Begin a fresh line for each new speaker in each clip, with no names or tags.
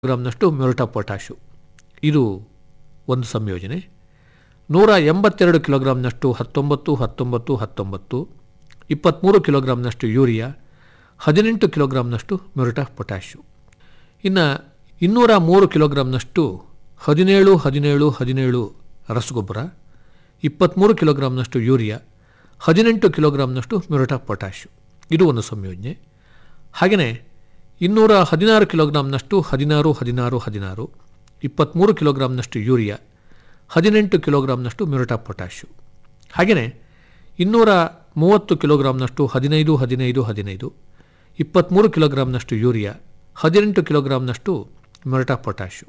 ಗ್ರಾಮ್ನಷ್ಟು ಮ್ಯೂರಟಾ ಪೊಟ್ಯಾಶು ಇದು ಒಂದು ಸಂಯೋಜನೆ ನೂರ ಎಂಬತ್ತೆರಡು ಕಿಲೋಗ್ರಾಮ್ನಷ್ಟು ಹತ್ತೊಂಬತ್ತು ಹತ್ತೊಂಬತ್ತು ಹತ್ತೊಂಬತ್ತು ಇಪ್ಪತ್ತ್ಮೂರು ಕಿಲೋಗ್ರಾಮ್ನಷ್ಟು ಯೂರಿಯಾ ಹದಿನೆಂಟು ಕಿಲೋಗ್ರಾಮ್ನಷ್ಟು ಮ್ಯೂರಟಾ ಪೊಟ್ಯಾಶು ಇನ್ನು ಇನ್ನೂರ ಮೂರು ಕಿಲೋಗ್ರಾಮ್ನಷ್ಟು ಹದಿನೇಳು ಹದಿನೇಳು ಹದಿನೇಳು ರಸಗೊಬ್ಬರ ಇಪ್ಪತ್ತ್ಮೂರು ಕಿಲೋಗ್ರಾಮ್ನಷ್ಟು ಯೂರಿಯಾ ಹದಿನೆಂಟು ಕಿಲೋಗ್ರಾಮ್ನಷ್ಟು ಮ್ಯೂರಟಾ ಪೊಟ್ಯಾಶು ಇದು ಒಂದು ಸಂಯೋಜನೆ ಹಾಗೆಯೇ ಇನ್ನೂರ ಹದಿನಾರು ಕಿಲೋಗ್ರಾಮ್ನಷ್ಟು ಹದಿನಾರು ಹದಿನಾರು ಹದಿನಾರು ಇಪ್ಪತ್ತ್ಮೂರು ಕಿಲೋಗ್ರಾಮ್ನಷ್ಟು ಯೂರಿಯಾ ಹದಿನೆಂಟು ಕಿಲೋಗ್ರಾಮ್ನಷ್ಟು ಮ್ಯೂರಟಾ ಪೊಟ್ಯಾಶು ಹಾಗೆಯೇ ಇನ್ನೂರ ಮೂವತ್ತು ಕಿಲೋಗ್ರಾಮ್ನಷ್ಟು ಹದಿನೈದು ಹದಿನೈದು ಹದಿನೈದು ಇಪ್ಪತ್ತ್ಮೂರು ಕಿಲೋಗ್ರಾಮ್ನಷ್ಟು ಯೂರಿಯಾ ಹದಿನೆಂಟು ಕಿಲೋಗ್ರಾಮ್ನಷ್ಟು ಮ್ಯೂರಟಾ ಪೊಟ್ಯಾಶು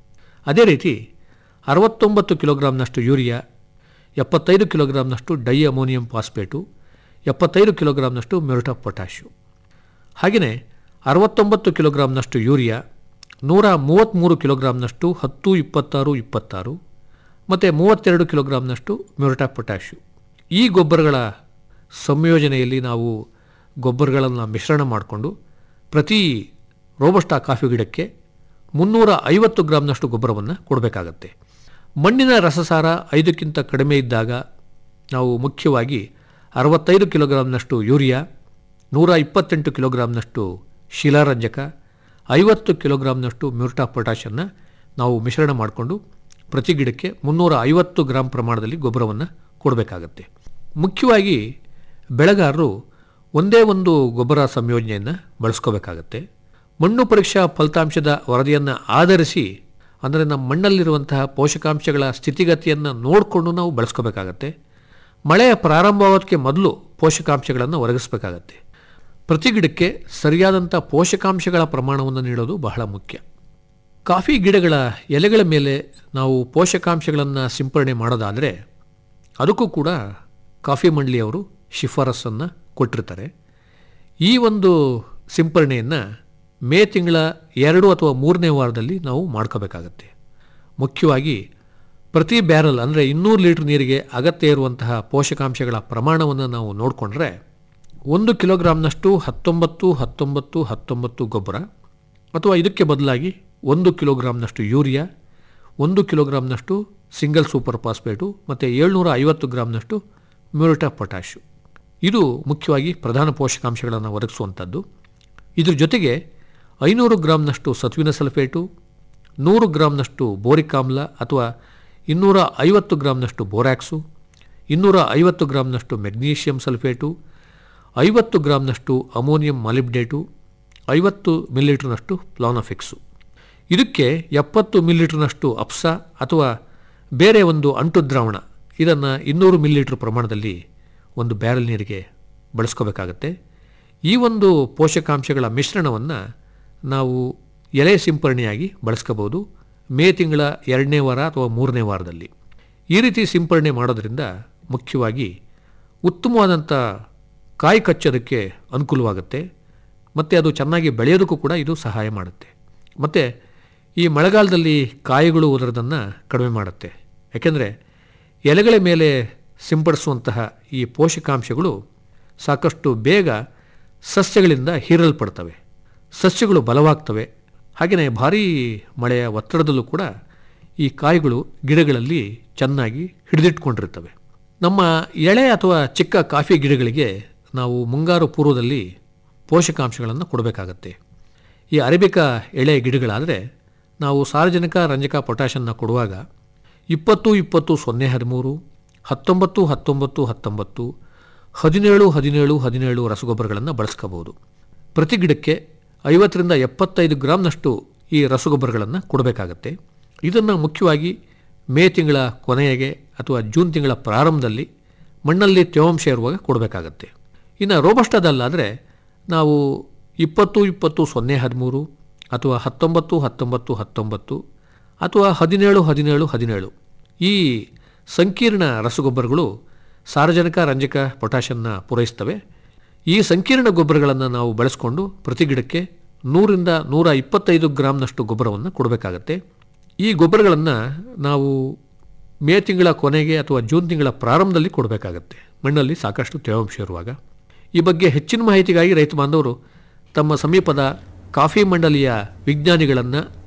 ಅದೇ ರೀತಿ ಅರವತ್ತೊಂಬತ್ತು ಕಿಲೋಗ್ರಾಮ್ನಷ್ಟು ಯೂರಿಯಾ ಎಪ್ಪತ್ತೈದು ಕಿಲೋಗ್ರಾಮ್ನಷ್ಟು ಡೈ ಅಮೋನಿಯಂ ಫಾಸ್ಫೇಟು ಎಪ್ಪತ್ತೈದು ಕಿಲೋಗ್ರಾಮ್ನಷ್ಟು ಮ್ಯೂರಟಾ ಪೊಟ್ಯಾಶು ಹಾಗೆಯೇ ಅರವತ್ತೊಂಬತ್ತು ಕಿಲೋಗ್ರಾಮ್ನಷ್ಟು ಯೂರಿಯಾ ನೂರ ಮೂವತ್ತ್ಮೂರು ಕಿಲೋಗ್ರಾಮ್ನಷ್ಟು ಹತ್ತು ಇಪ್ಪತ್ತಾರು ಇಪ್ಪತ್ತಾರು ಮತ್ತು ಮೂವತ್ತೆರಡು ಕಿಲೋಗ್ರಾಮ್ನಷ್ಟು ಮ್ಯೂರಟಾ ಪೊಟ್ಯಾಶು ಈ ಗೊಬ್ಬರಗಳ ಸಂಯೋಜನೆಯಲ್ಲಿ ನಾವು ಗೊಬ್ಬರಗಳನ್ನು ಮಿಶ್ರಣ ಮಾಡಿಕೊಂಡು ಪ್ರತಿ ರೋಬಸ್ಟಾ ಕಾಫಿ ಗಿಡಕ್ಕೆ ಮುನ್ನೂರ ಐವತ್ತು ಗ್ರಾಮ್ನಷ್ಟು ಗೊಬ್ಬರವನ್ನು ಕೊಡಬೇಕಾಗತ್ತೆ ಮಣ್ಣಿನ ರಸಸಾರ ಐದಕ್ಕಿಂತ ಕಡಿಮೆ ಇದ್ದಾಗ ನಾವು ಮುಖ್ಯವಾಗಿ ಅರವತ್ತೈದು ಕಿಲೋಗ್ರಾಮ್ನಷ್ಟು ಯೂರಿಯಾ ನೂರ ಇಪ್ಪತ್ತೆಂಟು ಕಿಲೋಗ್ರಾಮ್ನಷ್ಟು ಶಿಲಾರಂಜಕ ಐವತ್ತು ಕಿಲೋಗ್ರಾಮ್ನಷ್ಟು ಮ್ಯೂರ್ಟಾ ಪೊಟ್ಯಾಷನ್ನು ನಾವು ಮಿಶ್ರಣ ಮಾಡಿಕೊಂಡು ಪ್ರತಿ ಗಿಡಕ್ಕೆ ಮುನ್ನೂರ ಐವತ್ತು ಗ್ರಾಂ ಪ್ರಮಾಣದಲ್ಲಿ ಗೊಬ್ಬರವನ್ನು ಕೊಡಬೇಕಾಗತ್ತೆ ಮುಖ್ಯವಾಗಿ ಬೆಳೆಗಾರರು ಒಂದೇ ಒಂದು ಗೊಬ್ಬರ ಸಂಯೋಜನೆಯನ್ನು ಬಳಸ್ಕೋಬೇಕಾಗತ್ತೆ ಮಣ್ಣು ಪರೀಕ್ಷಾ ಫಲಿತಾಂಶದ ವರದಿಯನ್ನು ಆಧರಿಸಿ ಅಂದರೆ ನಮ್ಮ ಮಣ್ಣಲ್ಲಿರುವಂತಹ ಪೋಷಕಾಂಶಗಳ ಸ್ಥಿತಿಗತಿಯನ್ನು ನೋಡಿಕೊಂಡು ನಾವು ಬಳಸ್ಕೋಬೇಕಾಗತ್ತೆ ಮಳೆಯ ಪ್ರಾರಂಭವಾಗೋದಕ್ಕೆ ಮೊದಲು ಪೋಷಕಾಂಶಗಳನ್ನು ಒದಗಿಸಬೇಕಾಗತ್ತೆ ಪ್ರತಿ ಗಿಡಕ್ಕೆ ಸರಿಯಾದಂಥ ಪೋಷಕಾಂಶಗಳ ಪ್ರಮಾಣವನ್ನು ನೀಡೋದು ಬಹಳ ಮುಖ್ಯ ಕಾಫಿ ಗಿಡಗಳ ಎಲೆಗಳ ಮೇಲೆ ನಾವು ಪೋಷಕಾಂಶಗಳನ್ನು ಸಿಂಪರಣೆ ಮಾಡೋದಾದರೆ ಅದಕ್ಕೂ ಕೂಡ ಕಾಫಿ ಮಂಡಳಿಯವರು ಶಿಫಾರಸನ್ನು ಕೊಟ್ಟಿರ್ತಾರೆ ಈ ಒಂದು ಸಿಂಪರಣೆಯನ್ನು ಮೇ ತಿಂಗಳ ಎರಡು ಅಥವಾ ಮೂರನೇ ವಾರದಲ್ಲಿ ನಾವು ಮಾಡ್ಕೋಬೇಕಾಗತ್ತೆ ಮುಖ್ಯವಾಗಿ ಪ್ರತಿ ಬ್ಯಾರಲ್ ಅಂದರೆ ಇನ್ನೂರು ಲೀಟ್ರ್ ನೀರಿಗೆ ಅಗತ್ಯ ಇರುವಂತಹ ಪೋಷಕಾಂಶಗಳ ಪ್ರಮಾಣವನ್ನು ನಾವು ನೋಡಿಕೊಂಡ್ರೆ ಒಂದು ಕಿಲೋಗ್ರಾಮ್ನಷ್ಟು ಹತ್ತೊಂಬತ್ತು ಹತ್ತೊಂಬತ್ತು ಹತ್ತೊಂಬತ್ತು ಗೊಬ್ಬರ ಅಥವಾ ಇದಕ್ಕೆ ಬದಲಾಗಿ ಒಂದು ಕಿಲೋಗ್ರಾಮ್ನಷ್ಟು ಯೂರಿಯಾ ಒಂದು ಕಿಲೋಗ್ರಾಮ್ನಷ್ಟು ಸಿಂಗಲ್ ಸೂಪರ್ ಫಾಸ್ಫೇಟು ಮತ್ತು ಏಳ್ನೂರ ಐವತ್ತು ಗ್ರಾಮ್ನಷ್ಟು ಮ್ಯೂರಿಟಾ ಪೊಟ್ಯಾಶು ಇದು ಮುಖ್ಯವಾಗಿ ಪ್ರಧಾನ ಪೋಷಕಾಂಶಗಳನ್ನು ಒದಗಿಸುವಂಥದ್ದು ಇದ್ರ ಜೊತೆಗೆ ಐನೂರು ಗ್ರಾಮ್ನಷ್ಟು ಸತ್ವಿನ ಸಲ್ಫೇಟು ನೂರು ಗ್ರಾಮ್ನಷ್ಟು ಬೋರಿಕ್ ಆಮ್ಲ ಅಥವಾ ಇನ್ನೂರ ಐವತ್ತು ಗ್ರಾಮ್ನಷ್ಟು ಬೋರ್ಯಾಕ್ಸು ಇನ್ನೂರ ಐವತ್ತು ಗ್ರಾಮ್ನಷ್ಟು ಮೆಗ್ನೀಷಿಯಂ ಸಲ್ಫೇಟು ಐವತ್ತು ಗ್ರಾಮ್ನಷ್ಟು ಅಮೋನಿಯಂ ಮಾಲಿಬ್ಡೇಟು ಐವತ್ತು ಮಿಲಿಲೀಟ್ರ್ನಷ್ಟು ಪ್ಲಾನಫಿಕ್ಸು ಇದಕ್ಕೆ ಎಪ್ಪತ್ತು ಮಿಲಿಲೀಟ್ರ್ನಷ್ಟು ಅಪ್ಸ ಅಥವಾ ಬೇರೆ ಒಂದು ಅಂಟು ದ್ರಾವಣ ಇದನ್ನು ಇನ್ನೂರು ಮಿಲಿಲೀಟ್ರ್ ಪ್ರಮಾಣದಲ್ಲಿ ಒಂದು ಬ್ಯಾರಲ್ ನೀರಿಗೆ ಬಳಸ್ಕೋಬೇಕಾಗತ್ತೆ ಈ ಒಂದು ಪೋಷಕಾಂಶಗಳ ಮಿಶ್ರಣವನ್ನು ನಾವು ಎಲೆ ಸಿಂಪರಣೆಯಾಗಿ ಬಳಸ್ಕೋಬೋದು ಮೇ ತಿಂಗಳ ಎರಡನೇ ವಾರ ಅಥವಾ ಮೂರನೇ ವಾರದಲ್ಲಿ ಈ ರೀತಿ ಸಿಂಪರಣೆ ಮಾಡೋದ್ರಿಂದ ಮುಖ್ಯವಾಗಿ ಉತ್ತಮವಾದಂಥ ಕಾಯಿ ಕಚ್ಚೋದಕ್ಕೆ ಅನುಕೂಲವಾಗುತ್ತೆ ಮತ್ತು ಅದು ಚೆನ್ನಾಗಿ ಬೆಳೆಯೋದಕ್ಕೂ ಕೂಡ ಇದು ಸಹಾಯ ಮಾಡುತ್ತೆ ಮತ್ತು ಈ ಮಳೆಗಾಲದಲ್ಲಿ ಕಾಯಿಗಳು ಉದುರೋದನ್ನು ಕಡಿಮೆ ಮಾಡುತ್ತೆ ಯಾಕೆಂದರೆ ಎಲೆಗಳ ಮೇಲೆ ಸಿಂಪಡಿಸುವಂತಹ ಈ ಪೋಷಕಾಂಶಗಳು ಸಾಕಷ್ಟು ಬೇಗ ಸಸ್ಯಗಳಿಂದ ಹೀರಲ್ಪಡ್ತವೆ ಸಸ್ಯಗಳು ಬಲವಾಗ್ತವೆ ಹಾಗೆಯೇ ಭಾರೀ ಮಳೆಯ ಒತ್ತಡದಲ್ಲೂ ಕೂಡ ಈ ಕಾಯಿಗಳು ಗಿಡಗಳಲ್ಲಿ ಚೆನ್ನಾಗಿ ಹಿಡಿದಿಟ್ಕೊಂಡಿರ್ತವೆ ನಮ್ಮ ಎಳೆ ಅಥವಾ ಚಿಕ್ಕ ಕಾಫಿ ಗಿಡಗಳಿಗೆ ನಾವು ಮುಂಗಾರು ಪೂರ್ವದಲ್ಲಿ ಪೋಷಕಾಂಶಗಳನ್ನು ಕೊಡಬೇಕಾಗತ್ತೆ ಈ ಅರೇಬಿಕಾ ಎಳೆ ಗಿಡಗಳಾದರೆ ನಾವು ಸಾರ್ವಜನಿಕ ರಂಜಕ ಪೊಟ್ಯಾಷನ್ನ ಕೊಡುವಾಗ ಇಪ್ಪತ್ತು ಇಪ್ಪತ್ತು ಸೊನ್ನೆ ಹದಿಮೂರು ಹತ್ತೊಂಬತ್ತು ಹತ್ತೊಂಬತ್ತು ಹತ್ತೊಂಬತ್ತು ಹದಿನೇಳು ಹದಿನೇಳು ಹದಿನೇಳು ರಸಗೊಬ್ಬರಗಳನ್ನು ಬಳಸ್ಕೋಬೋದು ಪ್ರತಿ ಗಿಡಕ್ಕೆ ಐವತ್ತರಿಂದ ಎಪ್ಪತ್ತೈದು ಗ್ರಾಮ್ನಷ್ಟು ಈ ರಸಗೊಬ್ಬರಗಳನ್ನು ಕೊಡಬೇಕಾಗತ್ತೆ ಇದನ್ನು ಮುಖ್ಯವಾಗಿ ಮೇ ತಿಂಗಳ ಕೊನೆಗೆ ಅಥವಾ ಜೂನ್ ತಿಂಗಳ ಪ್ರಾರಂಭದಲ್ಲಿ ಮಣ್ಣಲ್ಲಿ ತೇವಾಂಶ ಇರುವಾಗ ಕೊಡಬೇಕಾಗತ್ತೆ ಇನ್ನು ರೋಬಸ್ಟದಲ್ಲಾದರೆ ನಾವು ಇಪ್ಪತ್ತು ಇಪ್ಪತ್ತು ಸೊನ್ನೆ ಹದಿಮೂರು ಅಥವಾ ಹತ್ತೊಂಬತ್ತು ಹತ್ತೊಂಬತ್ತು ಹತ್ತೊಂಬತ್ತು ಅಥವಾ ಹದಿನೇಳು ಹದಿನೇಳು ಹದಿನೇಳು ಈ ಸಂಕೀರ್ಣ ರಸಗೊಬ್ಬರಗಳು ಸಾರ್ವಜನಿಕ ರಂಜಕ ಪೊಟ್ಯಾಷನ್ನ ಪೂರೈಸ್ತವೆ ಈ ಸಂಕೀರ್ಣ ಗೊಬ್ಬರಗಳನ್ನು ನಾವು ಬಳಸ್ಕೊಂಡು ಪ್ರತಿ ಗಿಡಕ್ಕೆ ನೂರಿಂದ ನೂರ ಇಪ್ಪತ್ತೈದು ಗ್ರಾಮ್ನಷ್ಟು ಗೊಬ್ಬರವನ್ನು ಕೊಡಬೇಕಾಗತ್ತೆ ಈ ಗೊಬ್ಬರಗಳನ್ನು ನಾವು ಮೇ ತಿಂಗಳ ಕೊನೆಗೆ ಅಥವಾ ಜೂನ್ ತಿಂಗಳ ಪ್ರಾರಂಭದಲ್ಲಿ ಕೊಡಬೇಕಾಗತ್ತೆ ಮಣ್ಣಲ್ಲಿ ಸಾಕಷ್ಟು ತೇವಾಂಶ ಇರುವಾಗ ಈ ಬಗ್ಗೆ ಹೆಚ್ಚಿನ ಮಾಹಿತಿಗಾಗಿ ರೈತ ಬಾಂಧವರು ತಮ್ಮ ಸಮೀಪದ ಕಾಫಿ ಮಂಡಲಿಯ ವಿಜ್ಞಾನಿಗಳನ್ನು